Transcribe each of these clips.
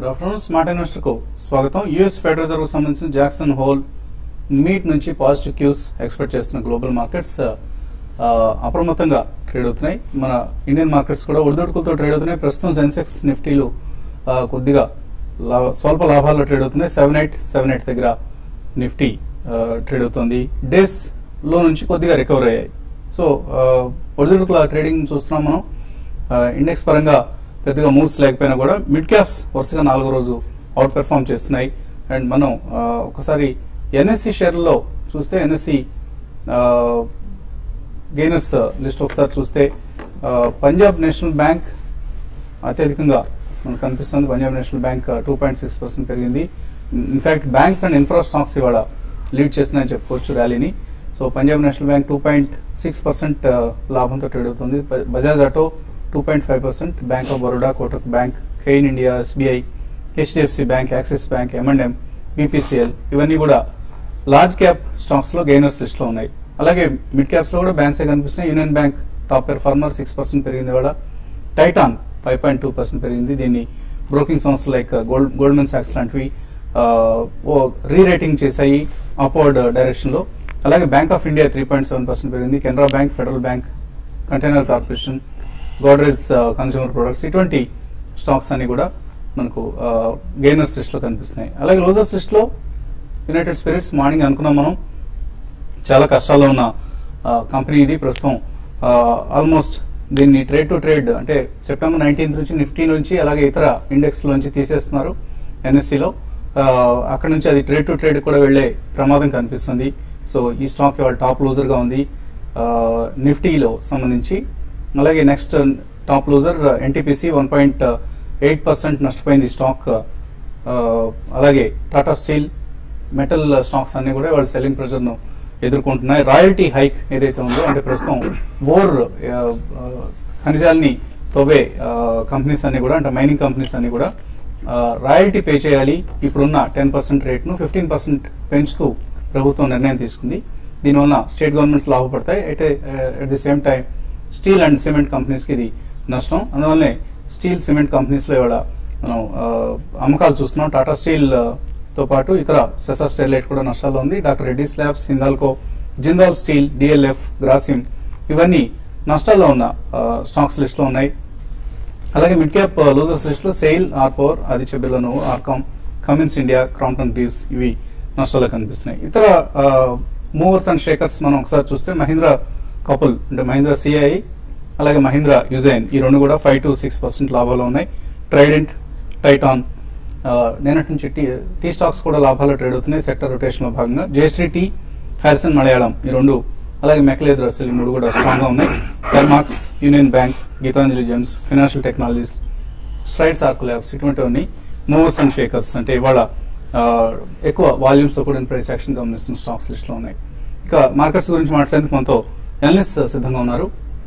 Good afternoon smart investor కు స్వాగతం US federal reserve సంబంధించిన జాక్సన్ హోల్ మీట్ నుంచి పాజిటివ్ క్యూస్ ఎక్స్పెక్ట్ చేస్తున్న గ్లోబల్ మార్కెట్స్ ఆ, అప్రమత్తంగా ట్రేడ్ అవుతున్నాయి మన ఇండియన్ మార్కెట్స్ కూడా ఒడిదొడుకులతో ట్రేడ్ అవుతున్నాయి ప్రస్తుతం సెన్సెక్స్ నిఫ్టీలు ఆ, కొద్దిగా లా- స్వల్ప లాభాల్లో ట్రేడ్ అవుతున్నాయి సెవెన్ ఎయిట్ సెవెన్ ఎయిట్ దగ్గర నిఫ్టీ ఆ, ట్రేడ్ అవుతుంది డేస్ లో నుంచి కొద్దిగా రికవర్ అయ్యాయి సో ఆ, ఒడిదుడుకుల ట్రేడింగ్ చూస్తున్నాం మనం ఆ, ఇండెక్స్ పరంగా పెద్దగా మూవ్స్ లేకపోయినా కూడా మిడ్ క్యాప్స్ వరుసగా నాలుగో రోజు అవుట్ పెర్ఫామ్ చేస్తున్నాయి అండ్ మనం ఆ, ఒకసారి ఎన్ఎస్సి షేర్లలో చూస్తే ఎన్ఎస్సి గెయినర్స్ లిస్ట్ ఒకసారి చూస్తే ఆ, పంజాబ్ నేషనల్ బ్యాంక్ అత్యధికంగా మనకు కనిపిస్తుంది Punjab National Bank two point six percent పెరిగింది in fact banks and infra stocks ఇవాళ లీడ్ చేస్తున్నాయని చెప్పుకోవచ్చు ర్యాలీని so Punjab National Bank two point six percent లాభంతో ట్రేడ్ అవుతుంది బ- Bajaj auto two point five percent bank of Baroda Kotak bank Cairn India SBI HDFC bank Axis bank M and M BPCL ఇవన్నీ కూడా large cap stocks లో గెయినర్స్ లిస్ట్ లో ఉన్నాయి అలాగే మిడ్ క్యాప్స్ లో కూడా బ్యాంక్స్ కనిపిస్తున్నాయి union bank top performer six percent పెరిగింది ఇవాళ Titan five point two percent పెరిగింది దీన్ని బ్రోకింగ్ సంస్థలు లైక్ గోల్డ్ గోల్డ్మెన్ సాక్స్ లాంటివి ఆ, ఓ రీరేటింగ్ చేశాయి అప్వర్డ్ డైరెక్షన్ లో అలాగే bank of India three point seven percent పెరిగింది Canara bank federal bank container corporation Godrej consumer products ఇటువంటి స్టాక్స్ అన్ని కూడా మనకు గెయినర్స్ లిస్ట్ లో కనిపిస్తున్నాయి అలాగే లోజర్స్ లిస్ట్ లో యునైటెడ్ స్పిరిట్స్ మార్నింగ్ అనుకున్నాం మనం చాలా కష్టాల్లో ఉన్న కంపెనీ ఇది ప్రస్తుతం ఆల్మోస్ట్ దీన్ని ట్రేడ్ టు ట్రేడ్ అంటే సెప్టెంబర్ నైన్టీన్త్ నుంచి నిఫ్టీ నుంచి అలాగే ఇతర ఇండెక్స్ నుంచి తీసేస్తున్నారు ఎన్ఎస్సిలో అక్కడ నుంచి అది ట్రేడ్ టు ట్రేడ్ కూడా వెళ్లే ప్రమాదం కనిపిస్తుంది సో ఈ స్టాక్ ఇవాళ టాప్ లూజర్ గా ఉంది ఆ, నిఫ్టీలో సంబంధించి అలాగే next top loser NTPC one point eight percent నష్టపోయింది స్టాక్ ఆ, అలాగే టాటా స్టీల్ మెటల్ స్టాక్స్ అన్ని కూడా వాళ్ళ సెల్లింగ్ ప్రెషర్ ను ఎదుర్కొంటున్నాయి రాయల్టీ హైక్ ఏదైతే ఉందో అంటే ప్రస్తుతం ఓర్ ఆ, ఆ, ఖనిజాల్ని తవ్వే కంపెనీస్ అన్ని కూడా అంటే మైనింగ్ కంపెనీస్ అన్ని కూడా రాయల్టీ పే చేయాలి ఇప్పుడున్న టెన్ పర్సెంట్ రేట్ను ఫిఫ్టీన్ పర్సెంట్ పెంచుతూ ప్రభుత్వం నిర్ణయం తీసుకుంది దీనివల్ల స్టేట్ గవర్నమెంట్స్ లాభపడతాయి అయితే at the same time steel and cement కంపెనీస్కి ఇది నష్టం అందువల్లనే స్టీల్ సిమెంట్ కంపెనీస్లో ఇవాళ మనం ఆ, అమ్మకాలు చూస్తున్నాం టాటా స్టీల్ ఆ, తో పాటు ఇతర సెసా స్టెర్లైట్ కూడా నష్టాల్లో ఉంది doctor Reddy's labs Hindalco Jindal steel DLF Grasim ఇవన్నీ నష్టాల్లో ఉన్న స్టాక్స్ లిస్ట్ లో ఉన్నాయి అలాగే మిడ్ క్యాప్ లూజర్స్ లిస్ట్ లో సెయిల్ ఆర్పోర్ ఆదిత్య బిర్లాను RCom Cummins India Crompton Greaves ఇవి నష్టాల్లో కనిపిస్తున్నాయి ఇతర మూవర్స్ అండ్ షేకర్స్ మనం ఒకసారి చూస్తే మహీంద్రా కపుల్ అంటే మహీంద్రా సిఐ అలాగే మహీంద్రా యుజైన్ ఈ రెండు కూడా ఫైవ్ టు సిక్స్ పర్సెంట్ లాభాలు ఉన్నాయి ట్రైడెంట్ టైటాన్ ఆ, నిన్నటి నుంచి టీ టీ స్టాక్స్ కూడా లాభాలు ట్రేడ్ అవుతున్నాయి సెక్టర్ రొటేషన్ లో భాగంగా జయశ్రీ టీ హారిసన్ మలయాళం ఈ రెండు అలాగే మెక్లేద్ రస్సెల్ ఈ మూడు కూడా స్ట్రాంగ్ గా ఉన్నాయి Thermax union bank Gitanjali gems financial technologies Strides Arco labs ఇటువంటివన్నీ మూవర్స్ అండ్ షేకర్స్ అంటే ఇవాళ ఆ, ఎక్కువ వాల్యూమ్స్ తో కూడిన ప్రైస్ యాక్షన్ గమనిస్తున్న స్టాక్స్ లిస్ట్ లో ఉన్నాయి ఇక మార్కెట్స్ గురించి మాట్లాడేందుకు మనతో ఎనలిస్ట్ సిద్ధంగా ఉన్నారు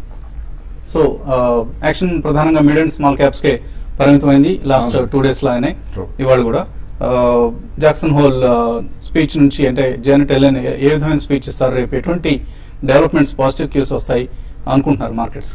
సో యాక్షన్ ప్రధానంగా మిడ్ అండ్ స్మాల్ క్యాప్స్ కే పరిమితమైంది లాస్ట్ అవును. టూ డేస్ లాగానే True. ఇవాళ కూడా ఆ, జాక్సన్ హోల్ స్పీచ్ నుంచి అంటే జేనట్ ఎలెన్ ఏ ఏ విధమైన స్పీచ్ ఇస్తారు రేపు ఎటువంటి డెవలప్మెంట్స్ పాజిటివ్ క్యూస్ వస్తాయి అనుకుంటున్నారు markets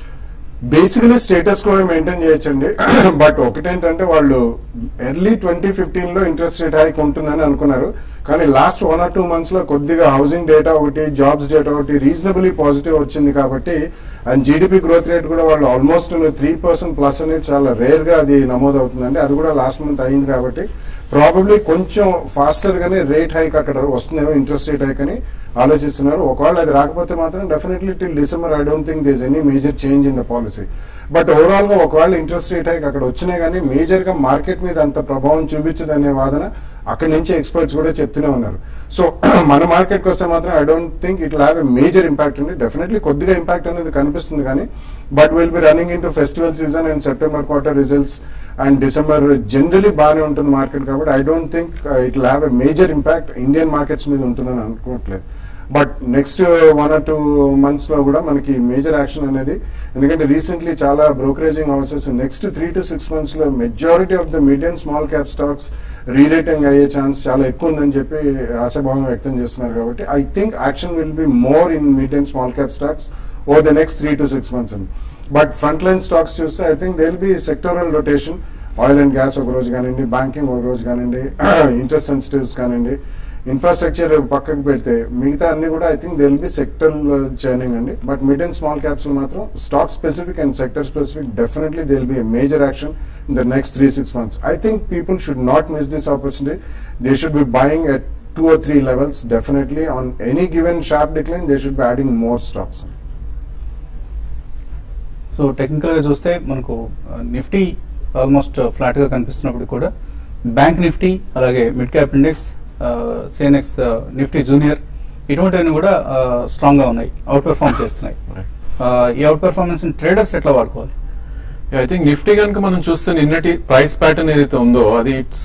basically status quo maintain చేయొచ్చండి బట్ ఒకటేంటంటే వాళ్ళు ఎర్లీ ట్వంటీ ఫిఫ్టీన్ లో ఇంట్రెస్ట్ రేట్ హైక్ ఉంటుందని అనుకున్నారు కానీ last one or two months లో కొద్దిగా హౌసింగ్ డేటా ఒకటి జాబ్స్ డేటా ఒకటి రీజనబుల్లీ పాజిటివ్ వచ్చింది కాబట్టి అండ్ జీడిపి గ్రోత్ రేట్ కూడా వాళ్ళు ఆల్మోస్ట్ త్రీ పర్సెంట్ ప్లస్ అనేది చాలా రేర్ గా అది నమోదు అవుతుందండి అది కూడా లాస్ట్ మంత్ అయింది కాబట్టి ప్రాబబ్లీ కొంచెం ఫాస్టర్ గానే రేట్ హైక్ అక్కడ వస్తుందేమో ఇంట్రెస్ట్ రేట్ హైక్ అని ఆలోచిస్తున్నారు ఒకవేళ అది రాకపోతే మాత్రం definitely till December I don't think this any major change in the policy but overall గా ఒకవేళ ఇంట్రెస్ట్ రేట్ హైక్ అక్కడ వచ్చినా కానీ మేజర్ గా మార్కెట్ మీద అంత ప్రభావం చూపించదనే వాదన అక్కడి నుంచి ఎక్స్పర్ట్స్ కూడా చెప్తూనే ఉన్నారు సో మన మార్కెట్కి వస్తే మాత్రం I don't think it have a major impact అండి డెఫినెట్లీ కొద్దిగా ఇంపాక్ట్ అనేది కనిపిస్తుంది కానీ but will be running in to festival season and September quarter results and December generally బాగానే ఉంటుంది మార్కెట్ కాబట్టి I don't think it have a major impact Indian markets మీద ఉంటుందని అనుకోవట్లేదు but next one or two months లో కూడా మనకి major action అనేది ఎందుకంటే రీసెంట్లీ చాలా brokerage houses next three to six months లో majority of the medium small cap stocks rerating అయ్యే ఛాన్స్ చాలా ఎక్కువ ఉందని చెప్పి ఆశాభావం వ్యక్తం చేస్తున్నారు కాబట్టి I think action will be more in medium small cap stocks over the next three to six months అండి బట్ ఫ్రంట్ లైన్ స్టాక్స్ చూస్తే I think they will be sectoral rotation oil and gas ఒక రోజు కానివ్వండి banking ఒక రోజు కానివ్వండి interest sensitives కానివ్వండి infrastructure పక్కకు పెడితే మిగతా అన్ని కూడా I think they will be sector chaining అండి but mid and small caps మాత్రం stock specific and sector specific definitely they will be major action in the next three six months I think people should not miss this opportunity they should be buying at two or three levels definitely on any given sharp decline they should be adding more stocks so technical గా చూస్తే మనకు Nifty almost flat గా కనిపిస్తున్నప్పుడు కూడా bank Nifty అలాగే mid cap index CNX Nifty junior ఇటువంటివన్నీ కూడా strong గా ఉన్నాయి అవుట్ పెర్ఫార్మ్ చేస్తున్నాయి ఆ, ఈ అవుట్ పెర్ఫార్మెన్స్ ట్రేడర్స్ ఎట్లా వాడుకోవాలి ఐ థింక్ నిఫ్టీ కనుక మనం చూస్తే నిన్నటి ప్రైస్ ప్యాటర్న్ ఏదైతే ఉందో అది ఇట్స్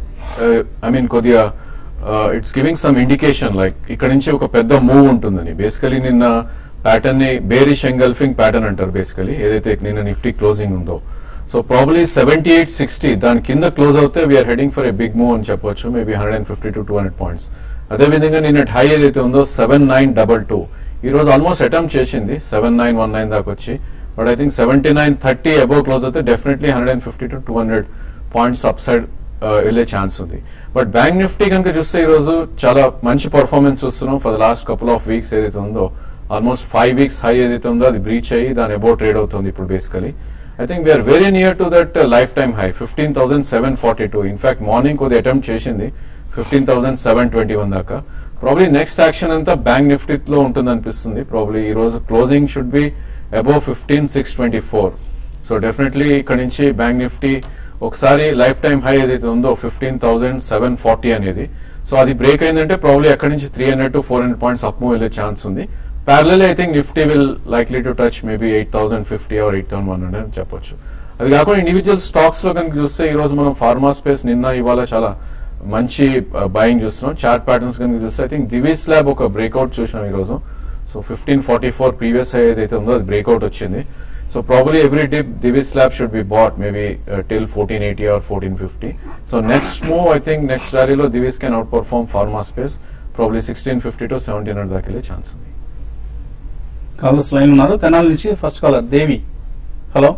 ఐ మీన్ కొద్దిగా it's giving some indication like ఇక్కడ నుంచి ఒక పెద్ద మూవ్ ఉంటుందని బేసికలీ నిన్న ప్యాటర్న్ ని బేరిష్ ఎంగల్ఫింగ్ ప్యాటర్న్ అంటారు బేసికలీ ఏదైతే నిన్న నిఫ్టీ క్లోజింగ్ ఉందో so probably seventy eight sixty దాని కింద క్లోజ్ అవుతే we are heading for a big move అని చెప్పొచ్చు maybe hundred and fifty to two hundred points అదేవిధంగా నిన్న హై ఏదైతే ఉందో సెవెన్ నైన్ డబల్ టూ ఈ రోజు ఆల్మోస్ట్ అటెంప్ట్ చేసింది సెవెన్ నైన్ వన్ నైన్ దాకా వచ్చి but I think seventy nine thirty above close అయితే definitely hundred and fifty to two hundred points up side వెళ్ళే ఛాన్స్ ఉంది బట్ బ్యాంక్ నిఫ్టీ కనుక చూస్తే ఈ రోజు చాలా మంచి పర్ఫార్మెన్స్ చూస్తున్నాం for the last couple of weeks ఏదైతే ఉందో ఆల్మోస్ట్ ఫైవ్ వీక్స్ హై ఏదైతే ఉందో అది బ్రీచ్ అయ్యి దాని అబౌవ్ ట్రేడ్ అవుతుంది ఇప్పుడు basically I think we are very near to that life time high fifteen thousand seven forty two in fact morning కొద్ది అటెంప్ట్ చేసింది fifteen thousand seven twenty one దాకా ప్రాబ్లీ నెక్స్ట్ యాక్షన్ అంతా బ్యాంక్ నిఫ్టీలో ఉంటుంది అనిపిస్తుంది ప్రాబ్లీ ఈ రోజు closing should be above fifteen six twenty four so definitely ఇక్కడ నుంచి బ్యాంక్ నిఫ్టీ ఒకసారి లైఫ్ టైం హై ఏదైతే ఉందో ఫిఫ్టీన్ థౌసండ్ సెవెన్ ఫార్టీ అనేది సో అది బ్రేక్ అయిందంటే ప్రాబ్లీ అక్కడ నుంచి three hundred to four hundred points up move వెళ్ళే ఛాన్స్ ఉంది parallel I think Nifty will likely to touch maybe eight thousand fifty or eight thousand one hundred అని చెప్పొచ్చు అది కాకుండా ఇండివిజువల్ స్టాక్స్ లో కనుక చూస్తే ఈ రోజు మనం ఫార్మా స్పేస్ నిన్న ఇవాళ చాలా మంచి బయింగ్ చూస్తున్నాం చార్ట్ ప్యాటర్న్స్ కనుక చూస్తే ఐ థింక్ దివీస్ ల్యాబ్ ఒక బ్రేక్అవుట్ చూసినాం ఈ రోజు so fifteen forty four previous ఏదైతే ఉందో అది బ్రేక్అవుట్ వచ్చింది so probably every dip Divi's lab should be bought maybe till fourteen eighty or fourteen fifty so next move I think next ర్యాలీలో Divi's can outperform pharma space probably sixteen fifty to seventeen hundred దాకా వెళ్ళే chance ఉంది callers line ఉన్నారు తెనాల నుంచి first caller Devi hello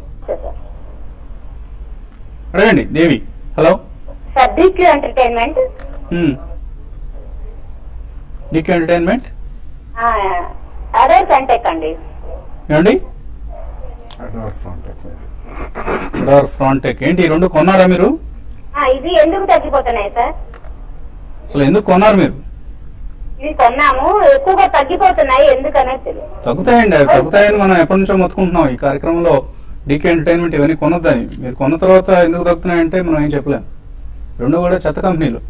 అడగండి Devi hello sir DQ entertainment DQ entertainment అదే కంటెక్ అండి ఏమండి Adore front end. డార్ ఫ్రాంటెక్ ఏంటి ఈ రెండు కొన్నారా మీరు ఆ, ఇది ఎందుకు తగ్గిపోతున్నాయి సార్ అసలు ఎందుకు కొన్నారు మీరు ఇవి కొన్నాము ఎక్కువగా తగ్గిపోతున్నాయి ఎందుకనేది తెలియదు తగ్గుతాయండి అవి తగ్గుతాయని మనం ఎప్పటి నుంచో మొత్తుకుంటున్నాం ఈ కార్యక్రమంలో డీకే ఎంటర్టైన్మెంట్ ఇవన్నీ కొనొద్దని మీరు కొన్న తర్వాత ఎందుకు తగ్గుతున్నాయంటే మనం ఏం చెప్పలేం రెండు కూడా చెత్త కంపెనీలు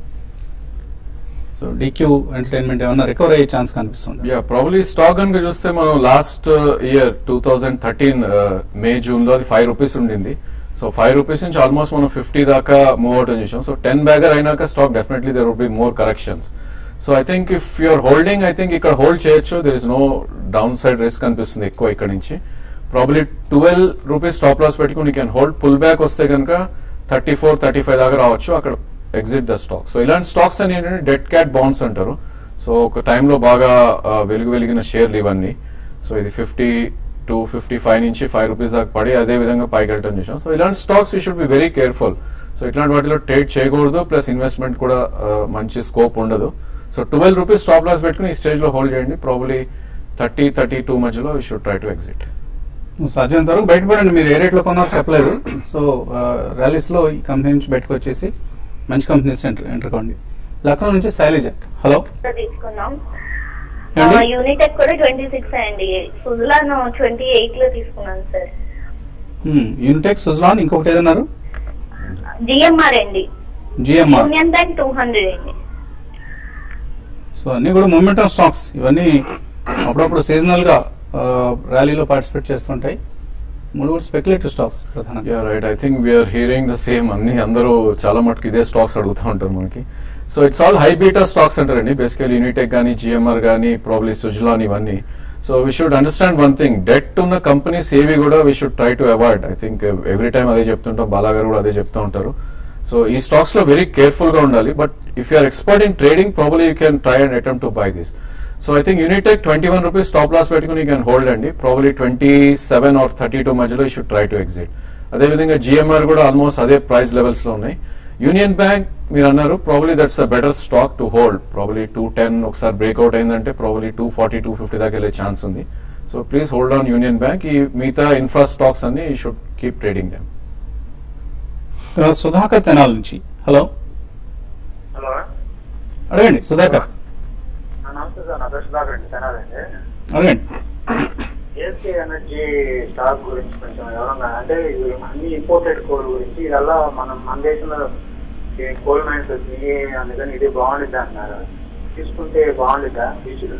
సో డీక్యూ ఎంటర్టైన్మెంట్ ఏమన్నా రికవర్ అయ్యే ఛాన్స్ కనిపిస్తుంది యా ప్రాబ్లీ స్టాక్ కనుక చూస్తే మనం last year two thousand thirteen May June లో అది ఫైవ్ రూపీస్ ఉండింది సో ఫైవ్ రూపీస్ నుంచి ఆల్మోస్ట్ మనం ఫిఫ్టీ దాకా మూవ్ అవుట్ అని చూసాం సో టెన్ బ్యాగర్ అయినాక stock definitely there would be more corrections so I think if you are holding I think ఇక్కడ హోల్డ్ చేయొచ్చు there is no down side risk అనిపిస్తుంది ఎక్కువ ఇక్కడ నుంచి probably twelve rupees stop loss పెట్టుకుని క్యాన్ హోల్డ్ పుల్ బ్యాక్ వస్తే కనుక thirty four thirty five దాకా రావచ్చు అక్కడ ఎగ్జిట్ ద స్టాక్ సో ఇలాంటి స్టాక్స్ అని ఏంటంటే డెడ్ క్యాట్ బాండ్స్ అంటారు సో ఒక టైంలో బాగా ఆ, వెలుగు వెలిగిన షేర్లు ఇవన్నీ సో ఇది ఫిఫ్టీ టు ఫిఫ్టీ ఫైవ్ నుంచి ఫైవ్ రూపీస్ దాకా పడి అదే విధంగా పైకి వెళ్ళటం చూసాం సో ఇలాంటి stocks we should be very careful so ఇట్లాంటి వాటిలో ట్రేడ్ చేయకూడదు ప్లస్ ఇన్వెస్ట్మెంట్ కూడా ఆ, మంచి స్కోప్ ఉండదు so twelve rupees stop loss పెట్టుకుని ఈ స్టేజ్ లో హోల్డ్ చేయండి ప్రాబ్లీ థర్టీ థర్టీ టూ మధ్యలో we should try to exit సాధ్యమైనంత వరకు బయటపడండి మీరు ఏ రేట్లో కొన్నారో చెప్పలేదు సో ర్యాలీస్ లో ఈ కంపెనీ నుంచి బయటకు వచ్చేసి మంచి కంపెనీస్ ఎంటర్ ఎంటర్ కాండి లక్నో నుంచి శైలజ హలో తీసుకున్నాం ఏండి? యూనిటెక్ కూడా ట్వంటీ సిక్స్ అండి సుజలాన్ ట్వంటీ ఎయిట్ లో తీసుకున్నాను సార్ యూనిటెక్ సుజలాన్ ఇంకొకటి ఏదన్నారు జిఎంఆర్ అండి GMR union bank two hundred అండి సో అన్ని కూడా మొమెంటం స్టాక్స్ ఇవన్నీ అప్పుడప్పుడు సీజనల్ గా ర్యాలీలో పార్టిసిపేట్ చేస్తుంటాయి మూడు కూడా స్పెక్యులేటివ్ స్టాక్స్ ప్రధానంగా yeah right I think we are hearing the same అన్ని అందరూ చాలా మటుకు ఇదే స్టాక్స్ అడుగుతూ ఉంటారు మనకి so it's all high beta stocks అంటారండి బేసికల్ యూనిటెక్ కానీ జిఎంఆర్ కానీ ప్రాబ్లీ సుజలాన్ ఇవన్నీ so we should understand one thing debt ఉన్న కంపెనీస్ ఏవి కూడా we should try to avoid I think every time అదే చెప్తుంటాం బాలా గారు కూడా అదే చెప్తూ ఉంటారు సో ఈ స్టాక్స్ లో వెరీ కేర్ఫుల్ గా ఉండాలి but if you are expert in trading probably you can try and attempt to buy this so I think Unitech twenty one rupees stop loss పెట్టుకుని యూ కెన్ హోల్డ్ అండి probably twenty seven or thirty two మధ్యలో you should try to exit అదేవిధంగా GMR కూడా almost అదే price levels లో ఉన్నాయి union bank మీరు అన్నారు probably that's a better stock to hold probably two ten ఒకసారి బ్రేక్అవుట్ అయిందంటే probably two forty two fifty దాకా వెళ్ళే ఛాన్స్ ఉంది so please hold on union bank ఈ మిగతా ఇన్ఫ్రా స్టాక్స్ అన్ని ఈ షుడ్ కీప్ ట్రేడింగ్ దెమ్ తర్వాత సుధాకర్ తెనాల నుంచి హలో హలో అడగండి సుధాకర్ నమస్తే సార్ నా దర్శ దాకా అండి తెనాలండి అడగండి ఏఎస్కే ఎనర్జీ స్టాక్ గురించి కొంచెం ఎవరన్నా అంటే ఇవి అన్ని ఇంపోర్టెడ్ కోల్ గురించి ఇదల్లా మనం మన దేశంలో ఈ కోల్ మైన్స్ వచ్చినాయి అందుకని ఇది బాగుండిద్దా అన్నారు తీసుకుంటే బాగుండిద్దా ఫ్యూచర్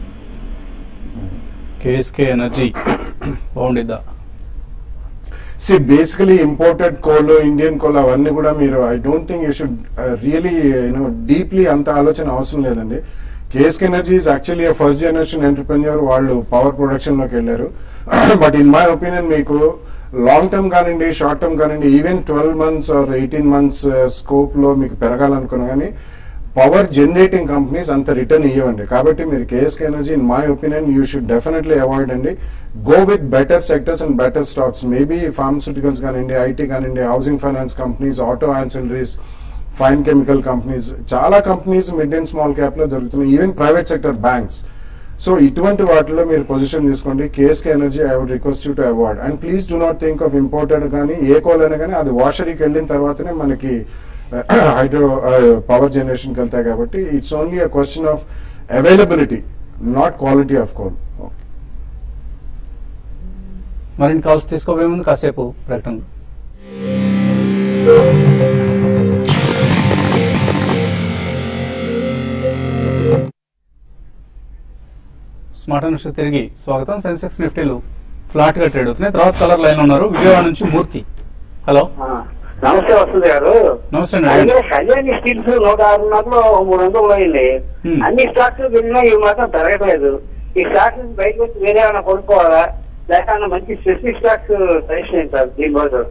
కేఎస్కే ఎనర్జీ బాగుండిద్దా సి basically imported coal Indian coal అవన్నీ కూడా మీరు I don't think you should really you know deeply అంత ఆలోచన అవసరం లేదండి KSK energy is actually first generation entrepreneur వాళ్ళు పవర్ ప్రొడక్షన్ లోకి వెళ్ళారు బట్ ఇన్ మై ఒపీనియన్ మీకు లాంగ్ టర్మ్ కానివ్వండి షార్ట్ టర్మ్ కానివ్వండి even twelve months or eighteen months scope లో మీకు పెరగాలనుకున్నా కానీ పవర్ జనరేటింగ్ కంపెనీస్ అంత రిటర్న్ ఇవ్వండి కాబట్టి మీరు KSK energy in my opinion you should definitely avoid అండి go with better sectors and better stocks maybe pharmaceuticals కానివ్వండి ఐటీ కానివ్వండి housing finance companies auto ancillaries fine chemical companies చాలా companies mid and small cap లో దొరుకుతున్నాయి even private sector banks so ఇటువంటి వాటిలో మీరు position తీసుకోండి KSK energy I would request you to avoid and please do not think of imported కానీ ఏ coal అయినా కానీ అది వాషరీకి వెళ్ళిన తర్వాతనే మనకి హైడ్రో పవర్ జనరేషన్కి వెళ్తాయి కాబట్టి it's only a question of availability not quality of coal మరిన్ని కాల్స్ తీసుకోబోయే ముందు కాసేపు ప్రకటనలు స్మార్ట్ అనుష తిరిగి స్వాగతం సెన్సెక్స్ నిఫ్టీలు ఫ్లాట్ గా ట్రేడ్ అవుతున్నాయి తర్వాత కలర్ లైన్ లో ఉన్నారు విజయవాడ నుంచి మూర్తి హలో నమస్తే వస్తుంది గారు నమస్తే అండి. అలాగే కళ్యాణి స్టీల్స్ నూట ఆరున్నరలో మూడు వందలు అయింది Hmm. అన్ని స్టాక్స్ వెళ్ళినా ఇవి మాత్రం పెరగట్లేదు ఈ స్టాక్స్ నుంచి బయటకు వచ్చి వేరే ఏమైనా కొనుక్కోవాలా లేక మంచి స్పెసిఫిక్ స్టాక్స్ సజెషన్ ఏంటి సార్ దీని బదులు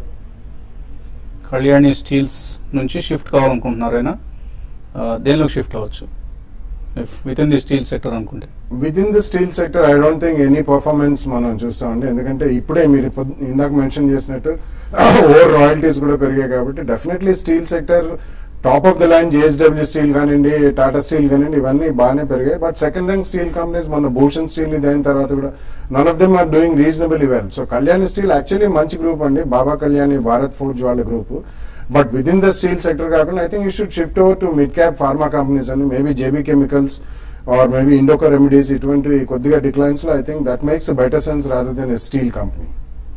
కళ్యాణి స్టీల్స్ నుంచి షిఫ్ట్ కావాలనుకుంటున్నారు ఆయన దేనిలోకి షిఫ్ట్ అవ్వచ్చు with in the steel sector అనుకుంటే with in the steel sector I don't think any performance మనం చూస్తామండి ఎందుకంటే ఇప్పుడే మీరు పొద్- ఇందాక మెన్షన్ చేసినట్టు ఓవర్ రాయల్టీస్ కూడా పెరిగాయి కాబట్టి definitely steel sector top of the line JSW steel కానివ్వండి టాటా స్టీల్ కానివ్వండి ఇవన్నీ బాగానే పెరిగాయి but second rank steel companies మన భూషణ్ స్టీల్ ఇది అయిన తర్వాత కూడా none of them are doing reasonable well so Kalyani steel actually మంచి గ్రూప్ అండి బాబా కళ్యాణి భారత్ ఫోర్జ్ వాళ్ళ group but with in the steel sector కాకుండా I think you should shift over to mid cap pharma companies అని maybe JB chemicals or maybe Indoco remedies ఇటువంటి కొద్దిగా declines లో I think that makes better sense rather than steel company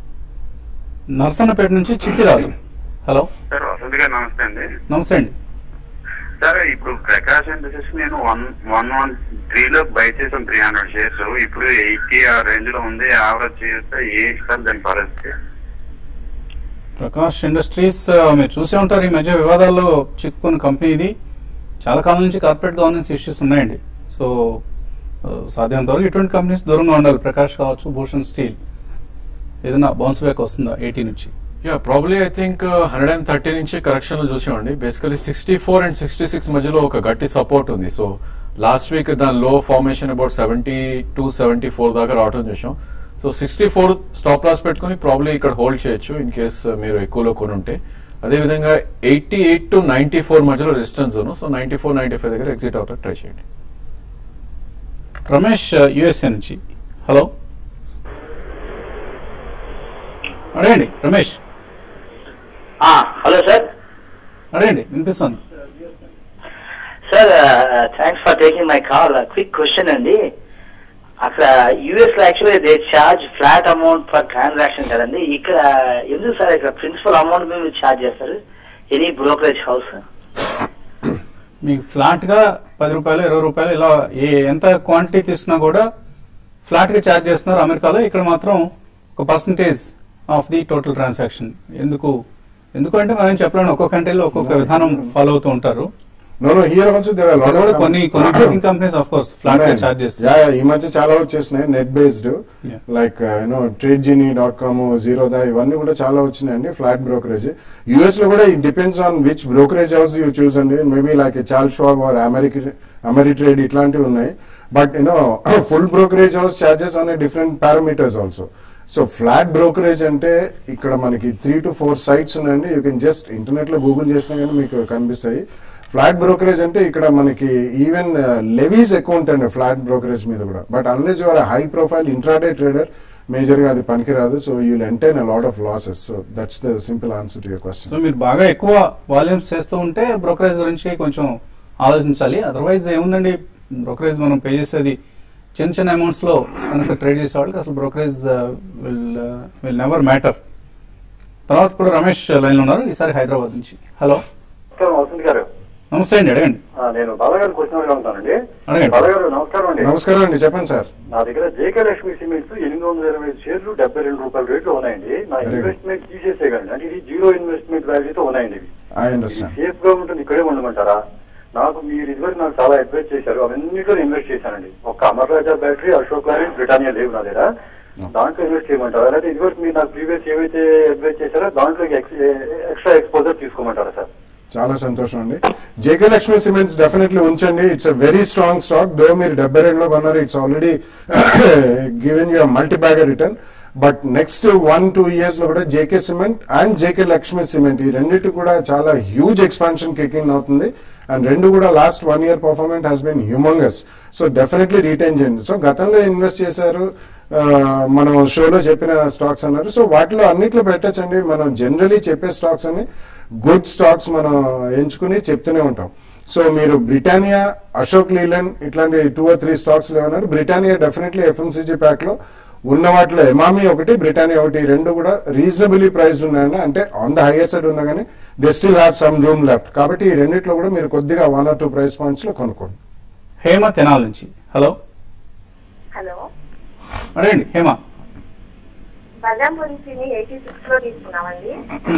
Narsannapeta నుంచి Chittiraju hello sir Vasant గారు నమస్తే అండి నమస్తే అండి సార్ ఇప్పుడు ప్రకాష్ ఇండస్ట్రీస్ నేను వన్ వన్ వన్ త్రీలో బై చేసాను త్రీ హండ్రెడ్ షేర్స్ ఇప్పుడు ఎయిటీ ఆ రేంజ్ లో ఉంది యావరేజ్ చేస్తే ఏ సార్ దాని పరిస్థితి ప్రకాష్ ఇండస్ట్రీస్ ఆ, మీరు చూసే ఉంటారు ఈ మధ్య వివాదాల్లో చిక్కుకున్న కంపెనీ ఇది చాలా కాలం నుంచి కార్పొరేట్ గవర్నెన్స్ ఇష్యూస్ ఉన్నాయండి సో ఆ, సాధ్యమైనంత వరకు ఇటువంటి కంపెనీస్ దూరంగా ఉండాలి ప్రకాష్ కావచ్చు భూషణ్ స్టీల్ ఏదైనా బౌన్స్ బ్యాక్ వస్తుందా ఎయిటీ నుంచి yeah probably I think hundred and thirty నుంచి కరెక్షన్ లో చూసామండి basically sixty four and sixty six మధ్యలో ఒక గట్టి సపోర్ట్ ఉంది సో లాస్ట్ వీక్ దాని లో formation about seventy two seventy four దాకా రావడం చూసాం so sixty four stop loss పెట్టుకుని ప్రాబ్లీ ఇక్కడ హోల్డ్ చేయొచ్చు ఇన్ కేస్ మీరు ఎక్కువలో కొని ఉంటే అదేవిధంగా eighty eight to ninety four మధ్యలో resistance zone so ninety four ninety five దగ్గర ఎగ్జిట్ అవుతారు ట్రై చేయండి రమేష్ యుఎస్ఏ నుంచి హలో అడగండి రమేష్ హలో సార్ అడగండి వినిపిస్తుంది sir thanks for taking my call quick question అండి అక్కడ యుఎస్ లో actually they charge flat amount for transaction కదండి ఇక్కడ ఎందుకు సార్ ఇక్కడ ప్రిన్సిపల్ అమౌంట్ మీద చార్జ్ చేస్తారు ఎనీ బ్రోకరేజ్ హౌస్ మీకు ఫ్లాట్ గా పది రూపాయలు ఇరవై రూపాయలు ఇలా ఏ ఎంత క్వాంటిటీ తీసుకున్నా కూడా ఫ్లాట్ గా ఛార్జ్ చేస్తున్నారు అమెరికాలో ఇక్కడ మాత్రం ఒక percentage of the total transaction ఎందుకు ఎందుకంటే మనం చెప్పలేము ఒక్కొక్క కంట్రీలో ఒక్కొక్క విధానం ఫాలో అవుతూ ఉంటారు no no here also there are ఇక్కడ కూడా కొన్ని కొన్ని booking companies of course flat గా ఛార్జ్ యా చేస్తారు యా, ఈ మధ్య చాలా వచ్చేసినాయి net based Yeah. Like you know Trade Genie dot com Zerodha ఇవన్నీ కూడా చాలా వచ్చినాయండి ఫ్లాట్ బ్రోకరేజ్ యుఎస్ లో కూడా it depends on which brokerage house you choose అండి maybe like Charles Schwab or America Ameritrade ఇట్లాంటివి ఉన్నాయి but you know full brokerage house charges on different parameters also so flat brokerage అంటే ఇక్కడ మనకి three to four sites ఉన్నాయండి you can just internet లో Google చేసినా కానీ మీకు కనిపిస్తాయి ఫ్లాట్ బ్రోకరేజ్ అంటే ఇక్కడ మనకి ఈవెన్ లెవీస్ ఎక్కువ ఉంటాయండి ఫ్లాట్ బ్రోకరేజ్ మీద కూడా but unless your high profile intraday trader major గా అది పనికిరాదు so you entail a lot of losses so that's the simple answer to your so question మీరు బాగా ఎక్కువ వాల్యూమ్స్ చేస్తూ ఉంటే బ్రోకరేజ్ గురించి కొంచెం ఆలోచించాలి అదర్వైజ్ ఏముందండి బ్రోకరేజ్ మనం పే చేసేది చిన్న చిన్న అమౌంట్స్ లో కనుక ట్రేడ్ చేసే వాళ్ళకి అసలు brokerage will will never matter తర్వాత కూడా రమేష్ లైన్ లో ఉన్నారు ఈసారి హైదరాబాద్ నుంచి హలో నమస్కారం వసంత్ గారు నమస్తే అండి అడగండి ఆ, నేను బాలగారు క్వశ్చన్ అడుగుతానండి అడగండి. బాలగారు నమస్కారం అండి నమస్కారం అండి చెప్పండి సార్ నా దగ్గర జేకే లక్ష్మి సిమెంట్స్ ఎనిమిది వందల ఇరవై ఐదు షేర్లు డెబ్బై రెండు రూపాయల రేట్లు ఉన్నాయండి నా Very good. ఇన్వెస్ట్మెంట్ తీసేసేయగలండి అంటే ఇది జీరో ఇన్వెస్ట్మెంట్ వాల్యూతో ఉన్నాయండి ఇవి ఐ ఇది అండర్స్టాండ్ సేఫ్ గా ఉంటుంది ఇక్కడే ఉండమంటారా నాకు మీరు ఇదివరకు నాకు చాలా అడ్వైజ్ చేశారు అవన్నిటిలో ఇన్వెస్ట్ చేశానండి ఒక అమర్ రాజా బ్యాటరీ అశోక్ లారెన్ బ్రిటానియా లేవు నా దగ్గర దాంట్లో ఇన్వెస్ట్ చేయమంటారా లేదా ఇదివరకు మీరు నాకు ప్రీవియస్ ఏవైతే అడ్వైజ్ చేశారో దాంట్లో ఎక్స్ట్రా ఎక్స్పోజర్ తీసుకోమంటారా సార్ చాలా సంతోషం అండి జేకే లక్ష్మి సిమెంట్స్ డెఫినెట్లీ ఉంచండి it's a very strong stock though మీరు డెబ్బై రెండులో కొన్నారు it's already given you multi bagger return but next one two years లో కూడా JK cement and JK Lakshmi cement ఈ రెండింటి కూడా చాలా హ్యూజ్ ఎక్స్పాన్షన్ కికింగ్ అవుతుంది అండ్ రెండు కూడా last one year performance has been humongous so definitely retain చేయండి సో గతంలో ఇన్వెస్ట్ చేశారు ఆ, మనం షోలో చెప్పిన స్టాక్స్ అన్నారు సో వాటిలో అన్నిట్లో పెట్టచ్చండి మనం జనరలీ చెప్పే స్టాక్స్ అని గుడ్ స్టాక్స్ మనం ఎంచుకుని చెప్తూనే ఉంటాం సో మీరు బ్రిటానియా అశోక్ లీలన్ ఇట్లాంటి టూ ఆర్ త్రీ స్టాక్స్ లేవన్నారు బ్రిటానియా డెఫినెట్లీ ఎఫ్ఎంసీజీ ప్యాక్ లో ఉన్న వాటిలో ఎమామి ఒకటి బ్రిటానియా ఒకటి ఈ రెండు కూడా రీజనబుల్లీ ప్రైస్డ్ ఉన్నాయండి అంటే ఆన్ ద హైయర్ సైడ్ ఉన్నా కానీ they still have some room left కాబట్టి ఈ రెండిట్లో కూడా మీరు కొద్దిగా one or two price points లో కొనుక్కోండి హేమ తెనాల్ నుంచి హలో హలో అడగండి హేమ బల్రాంపూర్ చిని ఎయిటీ సిక్స్ లో తీసుకున్నామండి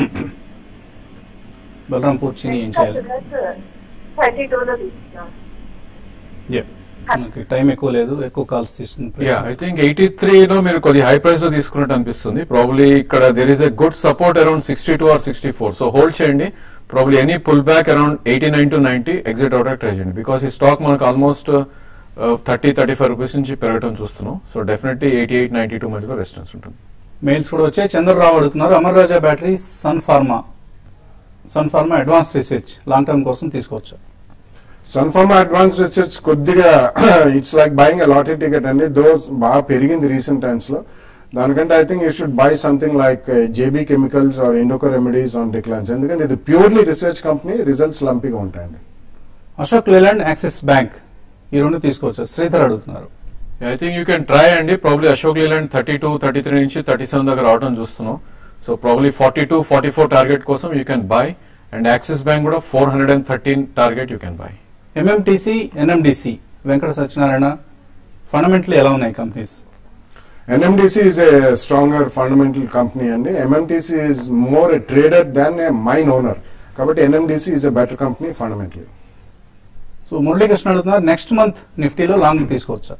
బలరాంపూర్ చిని ఏం చేయాలి థర్టీ టూ లో తీసుకున్నాం Yeah. మనకి టైం ఎక్కువ లేదు ఎక్కువ కాల్స్ తీసుకుని yeah I think eighty three లో మీరు కొద్ది హై ప్రైస్ లో తీసుకున్నట్టు అనిపిస్తుంది ప్రాబ్లీ ఇక్కడ there is a good support around sixty two or sixty four so hold చేయండి probably any pull back around eighty nine to ninety exit out try చేయండి because ఈ స్టాక్ మనకు almost thirty thirty five rupees నుంచి పెరగడం చూస్తున్నాం so definitely eighty eight ninety two మధ్యలో resistance ఉంటుంది mails కూడా వచ్చాయి చంద్రరావు అడుగుతున్నారు Amara Raja battery Sun Pharma Sun Pharma advance research long term కోసం తీసుకోవచ్చు సన్ఫార్మా అడ్వాన్స్ రీసెర్చ్ కొద్దిగా it's like buying a lottery ticket అండి దో బాగా పెరిగింది రీసెంట్ టైమ్స్ లో దానికంటే I think you should buy something like JB chemicals or Indoco remedies on declines ఎందుకంటే ఇది ప్యూర్లీ రీసెర్చ్ కంపెనీ రిజల్ట్స్ లంపీగా ఉంటాయండి అశోక్ లేలాండ్ యాక్సిస్ బ్యాంక్ ఈ రెండు తీసుకోవచ్చు శ్రీధర్ అడుగుతున్నారు I think you can try అండి probably Ashok Leyland thirty two thirty three నుంచి థర్టీ సెవెన్ దగ్గర రావడం చూస్తున్నాం so probably forty two forty four target కోసం you can buy and Axis bank కూడా four hundred and thirteen target you can buy MMTC NMDC Venkata Satyanarayana fundamentally ఎలా ఉన్నాయి companies NMDC is a stronger fundamental company అండి MMTC is more a trader than a mine owner కాబట్టి NMDC is a better company fundamentally so Muralikrishna అడుగుతున్నారు next month నిఫ్టీలో long తీసుకోవచ్చా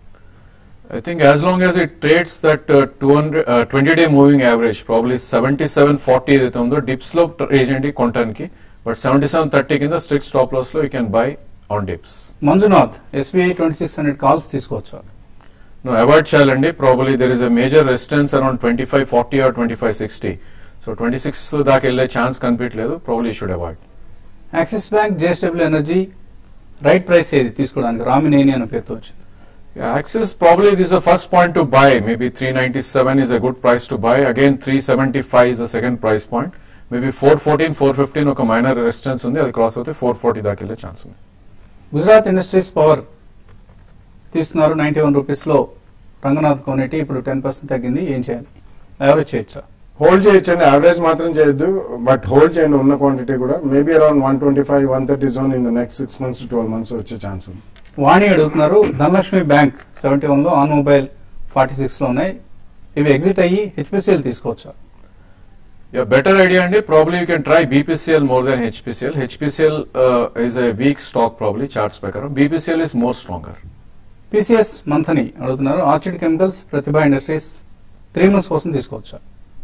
I think as long as it trades that uh, 200 uh, 20 day moving average, probably 77.40 ఏదైతే ఉందో dips లో trade చేయండి కొనడానికి but seventy seven thirty కింద స్ట్రిక్ట్ స్టాప్ లాస్ లో you can buy on dips Manjunath SBI twenty six hundred calls తీసుకోవచ్చా నువ్వు avoid చేయాలండి probably there is a major resistance around twenty five forty or twenty five sixty so twenty six దాకా వెళ్ళే chance కనిపించలేదు probably should avoid Axis bank JSW energy right price ఏది తీసుకోవడానికి రామినేని అనే పేరుతో వచ్చింది Axis probably this is the first point to buy. Maybe 397 is a good price to buy. Again, 375 is a second price point. Maybe 414, 415 ఒక minor resistance ఉంది అది cross అవుతే 440 దాకా వెళ్ళే ఛాన్స్ ఉంది గుజరాత్ ఇండస్ట్రీస్ పవర్ తీసుకున్నారు నైన్టీ వన్ రూపీస్లో రంగనాథ్ కోనేటి ఇప్పుడు టెన్ పర్సెంట్ తగ్గింది ఏం చేయాలి ఎవరేజ్ చేయొచ్చా హోల్డ్ చేయొచ్చండి యావరేజ్ మాత్రం చేయొద్దు బట్ హోల్డ్ చేయండి ఉన్న క్వాంటిటీ కూడా maybe around one twenty five one thirty zone in the next six months to twelve months వచ్చే ఛాన్స్ ఉంది వాణి అడుగుతున్నారు ధనలక్ష్మి బ్యాంక్ సెవెంటీ వన్లో ఆన్ మొబైల్ ఫార్టీ సిక్స్లో ఉన్నాయి ఇవి ఎగ్జిట్ అయ్యి హెచ్పిసిఎల్ తీసుకోవచ్చా యా బెటర్ ఐడియా అండి probably you can try BPCL more than HPCL HPCL is a weak stock probably charts ప్రకారం BPCL is more stronger PCS Manthani అడుగుతున్నారు Orchid chemicals Pratibha industries three months కోసం తీసుకోవచ్చా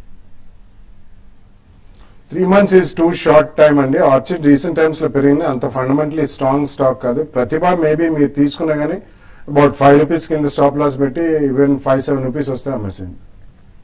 three months is too short time అండి Orchid recent times లో పెరిగింది అంత fundamentally strong stock కాదు ప్రతిభ maybe మీరు తీసుకున్నా కానీ అబౌట్ ఫైవ్ రూపీస్ కింద స్టాప్ లాస్ పెట్టి ఈవెన్ ఫైవ్ సెవెన్ రూపీస్ వస్తే అమ్మేసింది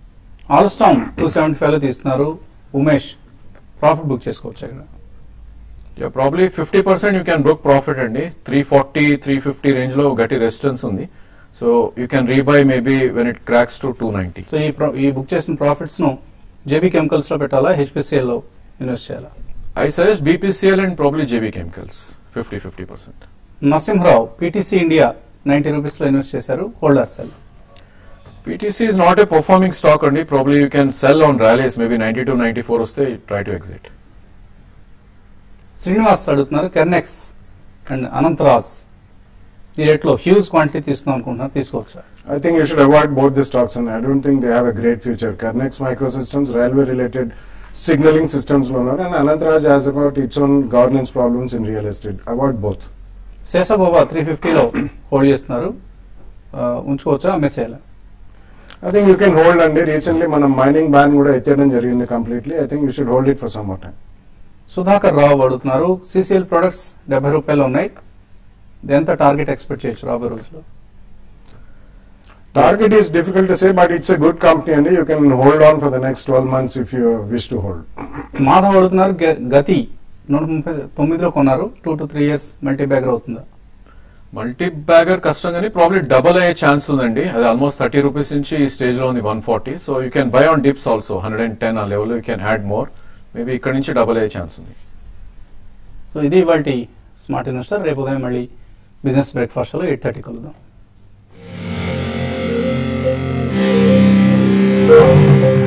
ఆల్స్టామ్ టూ సెవెంటీ ఫైవ్ లో తీస్తున్నారు ఉమేష్ ప్రాఫిట్ బుక్ చేసుకోవచ్చు ఇక్కడ yeah probably fifty percent you can book profit అండి three forty three fifty range లో గట్టి రెసిస్టెన్స్ ఉంది so you can rebuy maybe when it cracks to two ninety so ఈ pro- ఈ బుక్ చేసిన ప్రాఫిట్స్ ను జేబీ కెమికల్స్ లో పెట్టాలా హెచ్పిసిఎల్ లో ఇన్వెస్ట్ చేయాలా I suggest BPCL and probably JB chemicals fifty fifty percent Narasimharao PTC India ninety rupees లో invest చేశారు hold or sell PTC is not a performing stock only. Probably you can sell on rallies, maybe 92, 94 వస్తే try to exit. Srinivas అడుగుతున్నారు Kernex and Anantharaj ఈ రేట్లో huge quantity తీసుకుందాం అనుకుంటున్నారు తీసుకోవచ్చా I think you should avoid both the stocks, and I don't think they have a great future. Carnex Microsystems, railway-related signaling systems loaner, and Anantraj has got its own governance problems in real estate. Avoid both. Seshababa three ఫిఫ్టీలో hold చేస్తున్నారు ఆ, ఉంచుకోవచ్చా అమ్మేసేయాలా I think you can hold అండి recently మనం mining ban కూడా ఎత్తేయడం జరిగింది completely I think you should hold it for some more time Sudhakar Rao అడుగుతున్నారు సిసిఎల్ ప్రొడక్ట్స్ డెబ్బై రూపాయలు ఉన్నాయి ఎంత టార్గెట్ ఎక్స్పెక్ట్ చేయొచ్చు రాబోయే రోజుల్లో target is difficult to say but it's a good company అండి you can hold on for the next twelve months if you wish to hold Madhav అడుగుతున్నారు గ- గతి నూట ముప్పై తొమ్మిదిలో కొన్నారు two to three years multibagger అవుతుందా మల్టీ బ్యాగర్ కష్టం కానీ ప్రాబ్లీ డబుల్ అయ్యే ఛాన్స్ ఉందండి అది ఆల్మోస్ట్ థర్టీ రూపీస్ నుంచి ఈ స్టేజ్ లో ఉంది one forty so you can buy on dips also hundred and ten ఆ level you can add more maybe ఇక్కడ నుంచి డబుల్ అయ్యే ఛాన్స్ ఉంది సో ఇది ఇవాళ స్మార్ట్ ఇన్వెస్టర్ రేపు ఉదయం మళ్ళీ బిజినెస్ బ్రేక్ఫాస్ట్లో ఎయిట్ థర్టీ కలుద్దాం